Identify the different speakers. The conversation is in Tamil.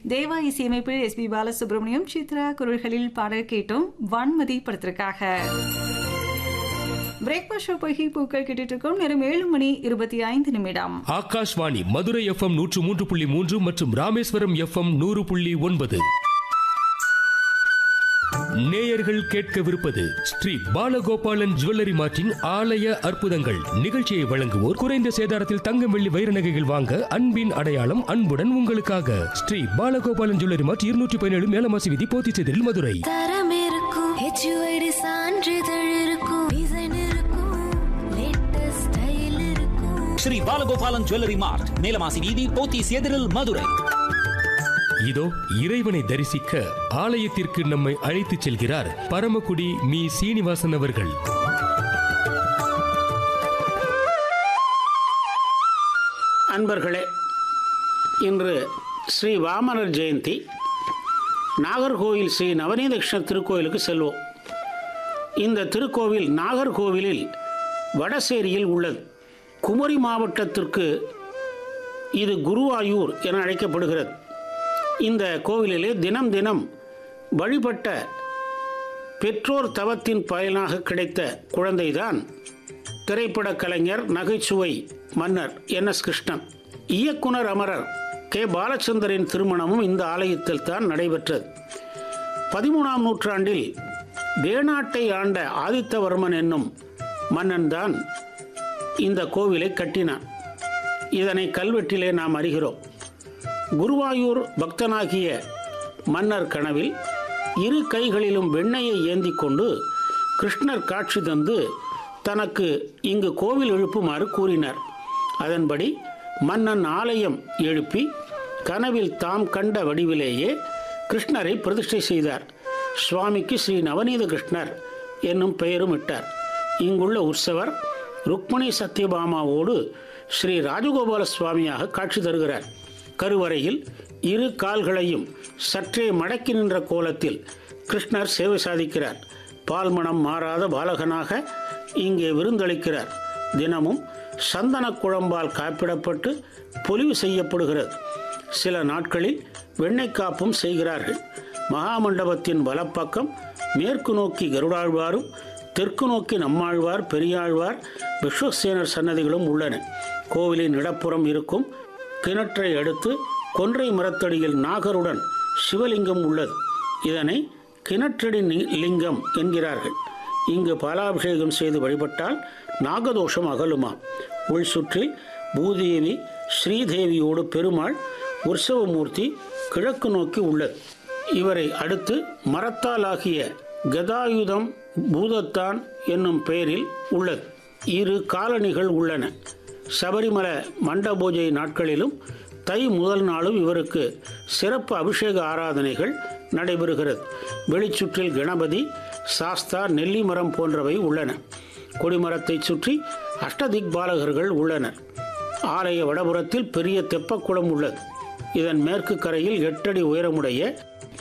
Speaker 1: தேவா இசையமைப்பில் எஸ் பி பாலசுப்ரமணியம் சித்ரா குரல்களில் பாடல் கேட்டோம் வான்மதி படத்திற்காக பிரேக்ஃபாஸ்ட் ஷோ பகி பூக்கள் கேட்டுட்டு இருக்கோம் நேரம் ஏழு மணி இருபத்தி ஐந்து நிமிடம்
Speaker 2: ஆகாஷ்வாணி மதுரை எஃப்எம் நூற்று மூன்று புள்ளி மூன்று மற்றும் ராமேஸ்வரம் எஃப்எம் நூறு புள்ளி ஒன்பது நேயர்கள் கேட்கவிருப்பது ஸ்ரீ பாலகோபாலன் ஜுவல்லரி மார்ட்டின் ஆலய அற்புதங்கள் நிகழ்ச்சியை வழங்குவோர் குறைந்த சேதாரத்தில் தங்கம் வெள்ளி வைர நகைகள் வாங்க அன்பின் அடையாளம் அன்புடன் உங்களுக்காக ஸ்ரீ பாலகோபாலன் ஜுவல்லரி மார்ட் இருநூற்றி பதினேழு மேலமாசி விதி போத்திச்செதில் மதுரை
Speaker 3: தரம் இருக்கும் ஹெச்யூஐடி சான்றிதழ் இருக்கும் டிசைன் இருக்கும் லேட்டஸ்ட் ஸ்டைல் இருக்கும்
Speaker 4: ஸ்ரீ பாலகோபாலன் ஜுவல்லரி மார்ட் மேலமாசி வீதி போத்தீஸ் எதிரில் மதுரை
Speaker 2: இதோ இறைவனை தரிசிக்க ஆலயத்திற்கு நம்மை அழைத்துச் செல்கிறார் பரமக்குடி மீ சீனிவாசன் அவர்கள்
Speaker 5: அன்பர்களே இன்று ஸ்ரீ வாமனர் ஜெயந்தி நாகர்கோவில் ஸ்ரீ நவநீத கிருஷ்ண திருக்கோயிலுக்கு செல்வோம் இந்த திருக்கோவில் நாகர்கோவிலில் வடசேரியில் உள்ளது குமரி மாவட்டத்திற்கு இது குருவாயூர் என அழைக்கப்படுகிறது இந்த கோவிலிலே தினம் தினம் வழிபட்ட பெற்றோர் தவத்தின் பயனாக கிடைத்த குழந்தைதான் திரைப்பட கலைஞர் நகைச்சுவை மன்னர் என் எஸ் கிருஷ்ணன் இயக்குனர் அமரர் கே பாலச்சந்தரின் திருமணமும் இந்த ஆலயத்தில் தான் நடைபெற்றது பதிமூணாம் நூற்றாண்டில் வேணாட்டை ஆண்ட ஆதித்தவர்மன் என்னும் மன்னன் தான் இந்த கோவிலை கட்டினான் இதனை கல்வெட்டிலே நாம் அறிகிறோம் குருவாயூர் பக்தனாகிய மன்னர் கனவில் இரு கைகளிலும் வெண்ணையை ஏந்தி கொண்டு கிருஷ்ணர் காட்சி தந்து தனக்கு இங்கு கோவில் எழுப்புமாறு கூறினார் அதன்படி மன்னன் ஆலயம் எழுப்பி கனவில் தாம் கண்ட வடிவிலேயே கிருஷ்ணரை பிரதிஷ்டை செய்தார் சுவாமிக்கு ஸ்ரீ நவநீத கிருஷ்ணர் என்னும் பெயரும் இட்டார் இங்குள்ள உற்சவர் ருக்மணி சத்யபாமாவோடு ஸ்ரீ ராஜகோபால சுவாமியாக காட்சி தருகிறார் கருவறையில் இரு கால்களையும் சற்றே மடக்கி நின்ற கோலத்தில் கிருஷ்ணர் சேவை சாதிக்கிறார் பால்மணம் மாறாத பாலகனாக இங்கே விருந்தளிக்கிறார் தினமும் சந்தன குழம்பால் காப்பிடப்பட்டு பொலிவு செய்யப்படுகிறது சில நாட்களில் வெண்ணெய் காப்பும் செய்கிறார்கள் மகாமண்டபத்தின் வலப்பக்கம் மேற்கு நோக்கி கருடாழ்வாரும் தெற்கு நோக்கி நம்மாழ்வார் பெரியாழ்வார் விஸ்வசேனர் சன்னதிகளும் உள்ளன கோவிலின் இடப்புறம் இருக்கும் கிணற்றை அடுத்து கொன்றை மரத்தடியில் நாகருடன் சிவலிங்கம் உள்ளது இதனை கிணற்றடி நி- லிங்கம் என்கிறார்கள் இங்கு பாலாபிஷேகம் செய்து வழிபட்டால் நாகதோஷம் அகலுமாம் உள் சுற்றில் பூதேவி ஸ்ரீதேவியோடு பெருமாள் உற்சவமூர்த்தி கிழக்கு நோக்கி உள்ளது இவரை அடுத்து மரத்தால் ஆகிய கதாயுதம் பூதத்தான் என்னும் பெயரில் உள்ளது இரு காலணிகள் உள்ளன சபரிமல மண்ட பூஜை நாட்களிலும் தை முதல் நாளும் இவருக்கு சிறப்பு அபிஷேக ஆராதனைகள் நடைபெறுகிறது வெளிச்சுற்றில் கணபதி சாஸ்தா நெல்லி மரம் போன்றவை உள்ளன கொடிமரத்தை சுற்றி அஷ்டதிக்பாலகர்கள் உள்ளனர் ஆலய வடபுறத்தில் பெரிய தெப்பக்குளம் உள்ளது இதன் மேற்கு கரையில் எட்டடி உயரமுடைய